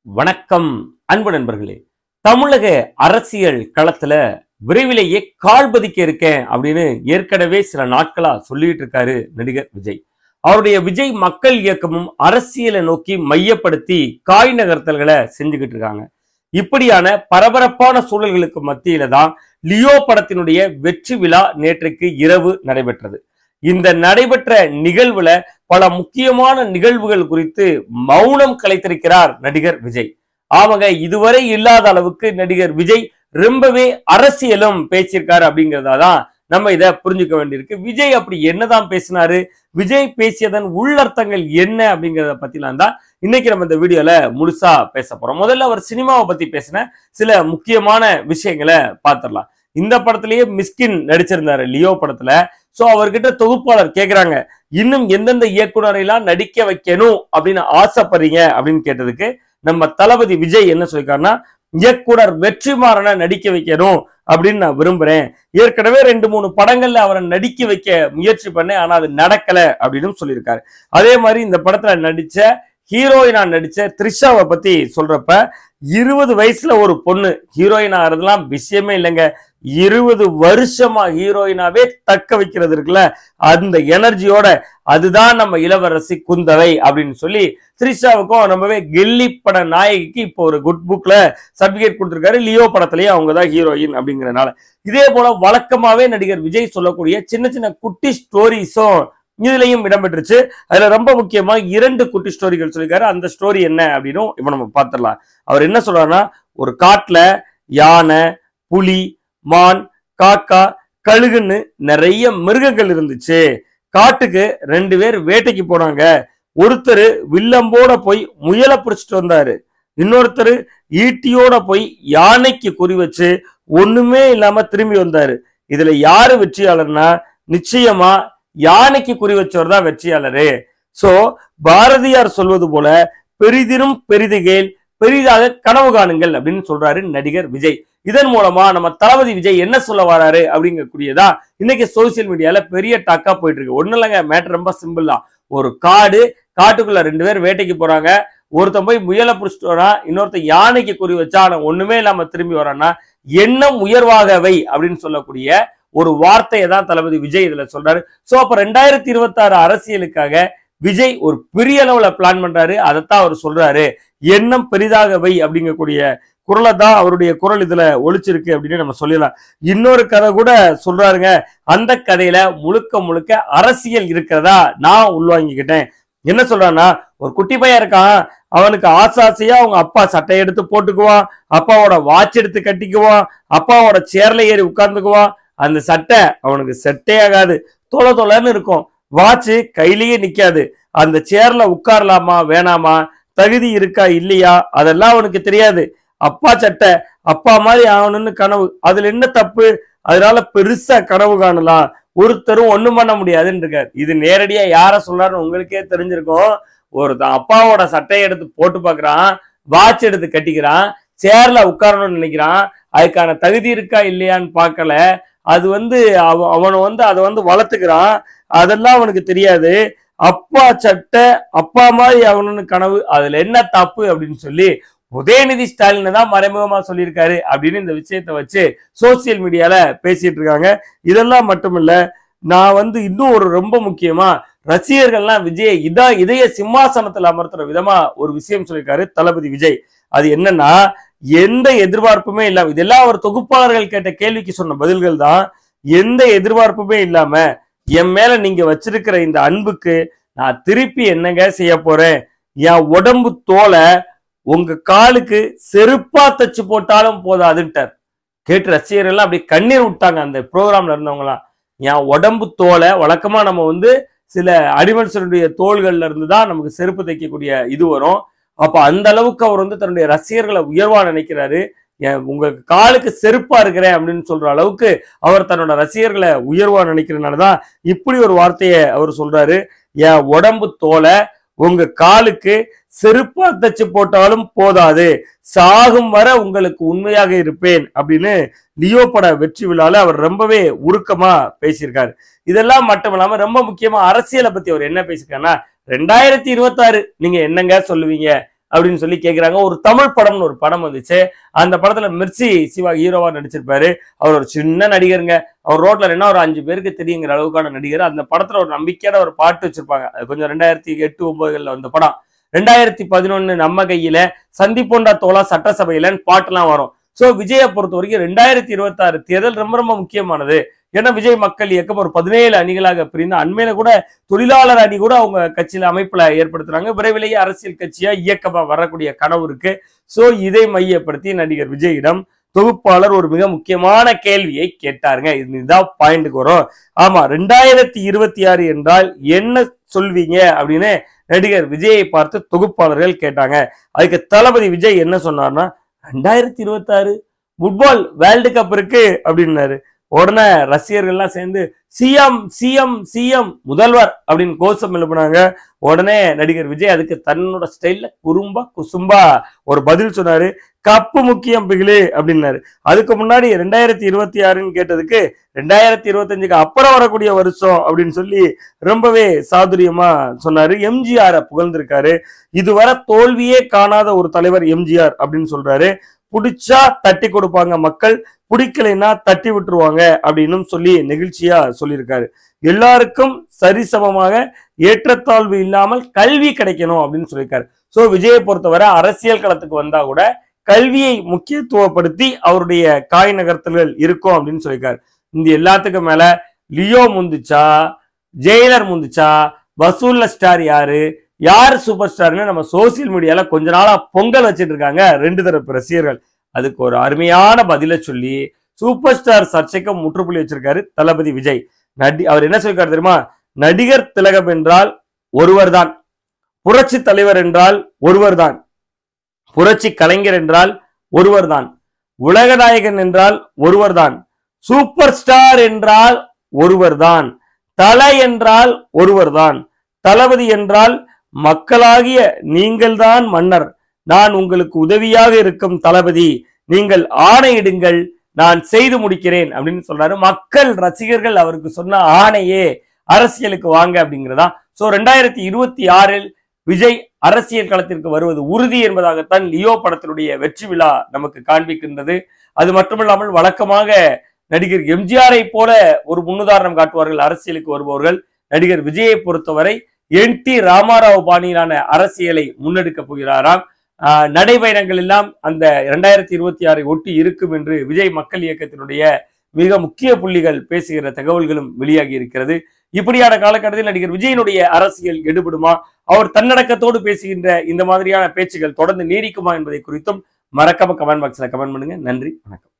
வணக்கம் அன்பு நண்பர்களே தமிழக அரசியல் களத்துல விரைவிலேயே கால் பதிக்க இருக்கேன் அப்படின்னு ஏற்கனவே சில நாட்களா சொல்லிட்டு இருக்காரு நடிகர் விஜய் அவருடைய விஜய் மக்கள் இயக்கமும் அரசியலை நோக்கி மையப்படுத்தி காய் நகர்த்தல்களை செஞ்சுக்கிட்டு இருக்காங்க இப்படியான பரபரப்பான சூழல்களுக்கு மத்தியில தான் லியோ படத்தினுடைய வெற்றி விழா நேற்றைக்கு இரவு நடைபெற்றது இந்த நடைபெற்ற நிகழ்வுல பல முக்கியமான நிகழ்வுகள் குறித்து மௌனம் கலைத்திருக்கிறார் நடிகர் விஜய் ஆமாங்க இதுவரை இல்லாத அளவுக்கு நடிகர் விஜய் ரொம்பவே அரசியலும் பேசியிருக்காரு அப்படிங்கிறதா தான் நம்ம இதை புரிஞ்சுக்க வேண்டியிருக்கு விஜய் அப்படி என்னதான் பேசினாரு விஜய் பேசியதன் உள்ளர்த்தங்கள் என்ன அப்படிங்கிறத பத்திலாம் தான் இன்னைக்கு நம்ம இந்த வீடியோல முழுசா பேச போறோம் முதல்ல அவர் சினிமாவை பத்தி பேசின சில முக்கியமான விஷயங்களை பார்த்துடலாம் இந்த படத்திலேயே மிஸ்கின் நடிச்சிருந்தாரு லியோ படத்துல சோ அவர்கிட்ட தொகுப்பாளர் கேக்குறாங்க இன்னும் எந்தெந்த இயக்குனரை எல்லாம் நடிக்க வைக்கணும் அப்படின்னு ஆசைப்படுறீங்க அப்படின்னு கேட்டதுக்கு நம்ம தளபதி விஜய் என்ன சொல்லியிருக்காருன்னா இயக்குனர் வெற்றிமாறனை நடிக்க வைக்கணும் அப்படின்னு நான் விரும்புறேன் ஏற்கனவே ரெண்டு மூணு படங்கள்ல அவரை நடிக்க வைக்க முயற்சி பண்ணேன் ஆனா அது நடக்கல அப்படின்னு சொல்லியிருக்காரு அதே மாதிரி இந்த படத்துல நடிச்ச ஹீரோயினா நடிச்ச த்ரிஷாவை பத்தி சொல்றப்ப இருபது வயசுல ஒரு பொண்ணு ஹீரோயின் ஆகிறதுலாம் விஷயமே இல்லைங்க இருபது வருஷமா ஹீரோயினாவே தக்க வைக்கிறது இருக்குல்ல அந்த எனர்ஜியோட அதுதான் நம்ம இளவரசி குந்தவை அப்படின்னு சொல்லி த்ரிஷாவுக்கும் ரொம்பவே கெல்லி பட நாயகிக்கு இப்போ ஒரு குட் புக்ல சர்டிபிகேட் கொடுத்திருக்காரு லியோ படத்திலேயே அவங்க தான் ஹீரோயின் அப்படிங்கறனால இதே போல வழக்கமாவே நடிகர் விஜய் சொல்லக்கூடிய சின்ன சின்ன குட்டி ஸ்டோரிஸும் இதுலயும் இடம்பெற்றுச்சு அதுல ரொம்ப முக்கியமா இரண்டு குட்டி ஸ்டோரிகள் சொல்லியிருக்காரு அந்த ஸ்டோரி என்ன அப்படின்னு இப்ப நம்ம பார்த்துடலாம் அவர் என்ன சொல்றாருன்னா ஒரு காட்டுல யானை புலி மான் காக்கா கழுகுன்னு நிறைய மிருகங்கள் இருந்துச்சு காட்டுக்கு ரெண்டு பேர் வேட்டைக்கு போனாங்க ஒருத்தர் வில்லம்போட போய் முயலை பிடிச்சிட்டு வந்தாரு இன்னொருத்தர் ஈட்டியோட போய் யானைக்கு குறி வச்சு ஒண்ணுமே இல்லாம திரும்பி வந்தாரு இதுல யாரு வெற்றியாளர்னா நிச்சயமா யானைக்கு குறி வச்சவர் தான் வெற்றியாளரு சோ பாரதியார் சொல்வது போல பெரிதிரும் பெரிதுகேல் பெரிதாக கனவு காணுங்கள் அப்படின்னு சொல்றாரு நடிகர் விஜய் இதன் மூலமா நம்ம தளபதி விஜய் என்ன சொல்ல வராரு அப்படிங்கக்கூடியதா இன்னைக்கு சோசியல் மீடியால பெரிய டாக்கா போயிட்டு இருக்கு ஒண்ணு இல்லைங்க மேட்டர் ரொம்ப சிம்பிள் தான் ஒரு காடு காட்டுக்குள்ள ரெண்டு பேர் வேட்டைக்கு போறாங்க ஒருத்தன் போய் முயலை பிடிச்சிட்டு வரான் இன்னொருத்தன் யானைக்கு குறி வச்சா ஆனா ஒண்ணுமே இல்லாம திரும்பி வரான்னா எண்ணம் உயர்வாகவை அப்படின்னு சொல்லக்கூடிய ஒரு வார்த்தையை தான் தளபதி விஜய் இதுல சொல்றாரு சோ அப்ப ரெண்டாயிரத்தி இருபத்தி ஆறு அரசியலுக்காக விஜய் ஒரு பெரிய அளவுல பிளான் பண்றாரு அதைத்தான் அவர் சொல்றாரு எண்ணம் பெரிதாக வை அப்படிங்கக்கூடிய குரலை தான் அவருடைய குரல் இதுல ஒழிச்சிருக்கு அப்படின்னு நம்ம சொல்லலாம் இன்னொரு கதை கூட சொல்றாருங்க அந்த கதையில முழுக்க முழுக்க அரசியல் இருக்கிறதா நான் உள்வாங்கிக்கிட்டேன் என்ன சொல்றான்னா ஒரு குட்டி பையன் இருக்கான் அவனுக்கு ஆசை ஆசையா அவங்க அப்பா சட்டை எடுத்து போட்டுக்குவான் அப்பாவோட வாட்ச் எடுத்து கட்டிக்குவான் அப்பாவோட சேர்ல ஏறி உட்கார்ந்துக்குவான் அந்த சட்டை அவனுக்கு செட்டே ஆகாது தொலை தொலைன்னு இருக்கும் வாட்ச் கையிலேயே நிக்காது அந்த சேர்ல உட்காரலாமா வேணாமா தகுதி இருக்கா இல்லையா அதெல்லாம் அவனுக்கு தெரியாது அப்பா சட்டை அப்பா மாதிரி ஆகணும்னு கனவு அதுல என்ன தப்பு அதனால பெருசா கனவு காணலாம் ஒருத்தரும் ஒண்ணும் பண்ண முடியாதுன்னு இருக்காரு இது நேரடியா யார சொல்றாருன்னு உங்களுக்கே தெரிஞ்சிருக்கும் ஒருத்தன் அப்பாவோட சட்டையை எடுத்து போட்டு பாக்குறான் வாட்ச் எடுத்து கட்டிக்கிறான் சேர்ல உட்காரணும்னு நினைக்கிறான் அதுக்கான தகுதி இருக்கா இல்லையான்னு பார்க்கல அது வந்து அவ அவனை வந்து அதை வந்து வளர்த்துக்கிறான் அதெல்லாம் அவனுக்கு தெரியாது அப்பா சட்டை அப்பா மாதிரி ஆகணும்னு கனவு அதுல என்ன தப்பு அப்படின்னு சொல்லி உதயநிதி ஸ்டாலின் தான் மறைமுகமா சொல்லியிருக்காரு அப்படின்னு இந்த விஷயத்தை வச்சு சோசியல் மீடியால பேசிட்டு இருக்காங்க இதெல்லாம் மட்டுமில்ல நான் வந்து இன்னும் ஒரு ரொம்ப முக்கியமா ரசிகர்கள்லாம் விஜய் இதா இதய சிம்மாசனத்துல அமர்த்துற விதமா ஒரு விஷயம் சொல்லியிருக்காரு தளபதி விஜய் அது என்னன்னா எந்த எதிர்பார்ப்புமே இல்லாம இதெல்லாம் அவர் தொகுப்பாளர்கள் கேட்ட கேள்விக்கு சொன்ன பதில்கள் தான் எந்த எதிர்பார்ப்புமே இல்லாம என் மேல நீங்க வச்சிருக்கிற இந்த அன்புக்கு நான் திருப்பி என்னங்க செய்ய போறேன் என் உடம்பு தோலை உங்க காலுக்கு செருப்பா தச்சு போட்டாலும் போதாதுன்ட்டார் கேட்டு ரசிகர்கள் எல்லாம் அப்படியே கண்ணீர் விட்டாங்க அந்த ப்ரோக்ராம்ல இருந்தவங்களாம் என் உடம்பு தோலை வழக்கமா நம்ம வந்து சில அனிமல்ஸனுடைய தோள்கள்ல இருந்து தான் நமக்கு செருப்பு தைக்கக்கூடிய இது வரும் அப்ப அந்த அளவுக்கு அவர் வந்து தன்னுடைய ரசிகர்களை உயர்வா நினைக்கிறாரு என் உங்க காலுக்கு செருப்பா இருக்கிறேன் அப்படின்னு சொல்ற அளவுக்கு அவர் தன்னோட ரசிகர்களை உயர்வா நினைக்கிறதுனாலதான் இப்படி ஒரு வார்த்தையை அவர் சொல்றாரு என் உடம்பு தோலை உங்க காலுக்கு செருப்பா தச்சு போட்டாலும் போதாது சாகும் வர உங்களுக்கு உண்மையாக இருப்பேன் அப்படின்னு லியோ பட வெற்றி விழால அவர் ரொம்பவே உருக்கமா பேசியிருக்காரு இதெல்லாம் மட்டும் இல்லாம ரொம்ப முக்கியமா அரசியலை பத்தி அவர் என்ன பேசியிருக்காருன்னா ரெண்டாயிரத்தி இருபத்தாறு நீங்க என்னங்க சொல்லுவீங்க அப்படின்னு சொல்லி கேக்குறாங்க ஒரு தமிழ் படம்னு ஒரு படம் வந்துச்சு அந்த படத்துல மிர்ச்சி சிவா ஹீரோவா நடிச்சிருப்பாரு அவர் ஒரு சின்ன நடிகருங்க அவர் ரோட்ல என்ன ஒரு அஞ்சு பேருக்கு தெரியுங்கிற அளவுக்கான நடிகர் அந்த படத்துல ஒரு நம்பிக்கையான ஒரு பாட்டு வச்சிருப்பாங்க அது கொஞ்சம் ரெண்டாயிரத்தி எட்டு ஒன்பதுல வந்த படம் ரெண்டாயிரத்தி பதினொன்னு நம்ம கையில சந்திப்போண்டா தோலா சட்டசபையிலன்னு பாட்டுலாம் வரும் சோ விஜயை பொறுத்த வரைக்கும் ரெண்டாயிரத்தி இருபத்தி ஆறு தேர்தல் ரொம்ப ரொம்ப முக்கியமானது ஏன்னா விஜய் மக்கள் இயக்கம் ஒரு பதினேழு அணிகளாக பிரிந்து அண்மையில கூட தொழிலாளர் அணி கூட அவங்க கட்சியில அமைப்புல ஏற்படுத்துறாங்க விரைவிலேயே அரசியல் கட்சியா இயக்கமா வரக்கூடிய கனவு இருக்கு சோ இதை மையப்படுத்தி நடிகர் விஜயிடம் தொகுப்பாளர் ஒரு மிக முக்கியமான கேள்வியை கேட்டாருங்க இதுதான் பாயிண்ட்டுக்கு வரும் ஆமா ரெண்டாயிரத்தி இருபத்தி ஆறு என்றால் என்ன சொல்வீங்க அப்படின்னு நடிகர் விஜயை பார்த்து தொகுப்பாளர்கள் கேட்டாங்க அதுக்கு தளபதி விஜய் என்ன சொன்னார்னா ரெண்டாயிரத்தி இருபத்தி ஆறு ஃபுட்பால் வேர்ல்டு கப் இருக்கு அப்படின்னாரு உடனே ரசிகர்கள்லாம் சேர்ந்து சிஎம் சிஎம் சிஎம் முதல்வர் அப்படின்னு கோஷம் எழுப்புனாங்க உடனே நடிகர் விஜய் அதுக்கு தன்னோட ஸ்டைல்ல குறும்பா குசும்பா ஒரு பதில் சொன்னாரு கப்பு முக்கியம் பிகிலு அப்படின்னாரு அதுக்கு முன்னாடி ரெண்டாயிரத்தி இருபத்தி ஆறுன்னு கேட்டதுக்கு ரெண்டாயிரத்தி இருபத்தஞ்சுக்கு அப்புறம் வரக்கூடிய வருஷம் அப்படின்னு சொல்லி ரொம்பவே சாதுரியமா சொன்னாரு எம்ஜிஆரை புகழ்ந்திருக்காரு இதுவரை தோல்வியே காணாத ஒரு தலைவர் எம்ஜிஆர் அப்படின்னு சொல்றாரு புடிச்சா தட்டி கொடுப்பாங்க மக்கள் பிடிக்கலைன்னா தட்டி விட்டுருவாங்க அப்படின்னு சொல்லி நெகிழ்ச்சியா சொல்லியிருக்காரு எல்லாருக்கும் சரிசமமாக ஏற்றத்தாழ்வு இல்லாமல் கல்வி கிடைக்கணும் அப்படின்னு சொல்லியிருக்காரு சோ விஜயை பொறுத்தவரை அரசியல் களத்துக்கு வந்தா கூட கல்வியை முக்கியத்துவப்படுத்தி அவருடைய காய் நகர்த்தல்கள் இருக்கும் அப்படின்னு சொல்லியிருக்காரு இந்த எல்லாத்துக்கும் மேல லியோ முந்துச்சா ஜெயிலர் முந்துச்சா வசூல்ல ஸ்டார் யாரு யார் சூப்பர் ஸ்டார்னு நம்ம சோசியல் மீடியால கொஞ்ச நாளா பொங்கல் வச்சிட்டு இருக்காங்க ரெண்டு தரப்பு ரசிகர்கள் அதுக்கு ஒரு அருமையான பதில சொல்லி சூப்பர் ஸ்டார் சர்ச்சைக்கு முற்றுப்புள்ளி வச்சிருக்காரு தளபதி விஜய் நடி அவர் என்ன சொல்லிருக்காரு தெரியுமா நடிகர் திலகம் என்றால் ஒருவர்தான் புரட்சி தலைவர் என்றால் ஒருவர்தான் புரட்சி கலைஞர் என்றால் ஒருவர்தான் உலகநாயகன் என்றால் ஒருவர்தான் சூப்பர் ஸ்டார் என்றால் ஒருவர்தான் தலை என்றால் ஒருவர்தான் தளபதி என்றால் மக்களாகிய நீங்கள்தான் மன்னர் நான் உங்களுக்கு உதவியாக இருக்கும் தளபதி நீங்கள் ஆணையிடுங்கள் நான் செய்து முடிக்கிறேன் அப்படின்னு சொல்றாரு மக்கள் ரசிகர்கள் அவருக்கு சொன்ன ஆணையே அரசியலுக்கு வாங்க அப்படிங்கிறதா சோ ரெண்டாயிரத்தி இருபத்தி ஆறில் விஜய் அரசியல் களத்திற்கு வருவது உறுதி என்பதாகத்தான் லியோ படத்தினுடைய வெற்றி விழா நமக்கு காண்பிக்கின்றது அது மட்டுமல்லாமல் வழக்கமாக நடிகர் எம்ஜிஆரை போல ஒரு முன்னுதாரணம் காட்டுவார்கள் அரசியலுக்கு வருபவர்கள் நடிகர் விஜயை பொறுத்தவரை என் டி ராமாராவ் பாணியிலான அரசியலை முன்னெடுக்க போகிறாராம் ஆஹ் நடைபயணங்கள் எல்லாம் அந்த இரண்டாயிரத்தி இருபத்தி ஆறை ஒட்டி இருக்கும் என்று விஜய் மக்கள் இயக்கத்தினுடைய மிக முக்கிய புள்ளிகள் பேசுகிற தகவல்களும் வெளியாகி இருக்கிறது இப்படியான காலகட்டத்தில் நடிகர் விஜயனுடைய அரசியல் எடுபடுமா அவர் தன்னடக்கத்தோடு பேசுகின்ற இந்த மாதிரியான பேச்சுகள் தொடர்ந்து நீடிக்குமா என்பதை குறித்தும் மறக்காம கமெண்ட் பாக்ஸ்ல கமெண்ட் பண்ணுங்க நன்றி வணக்கம்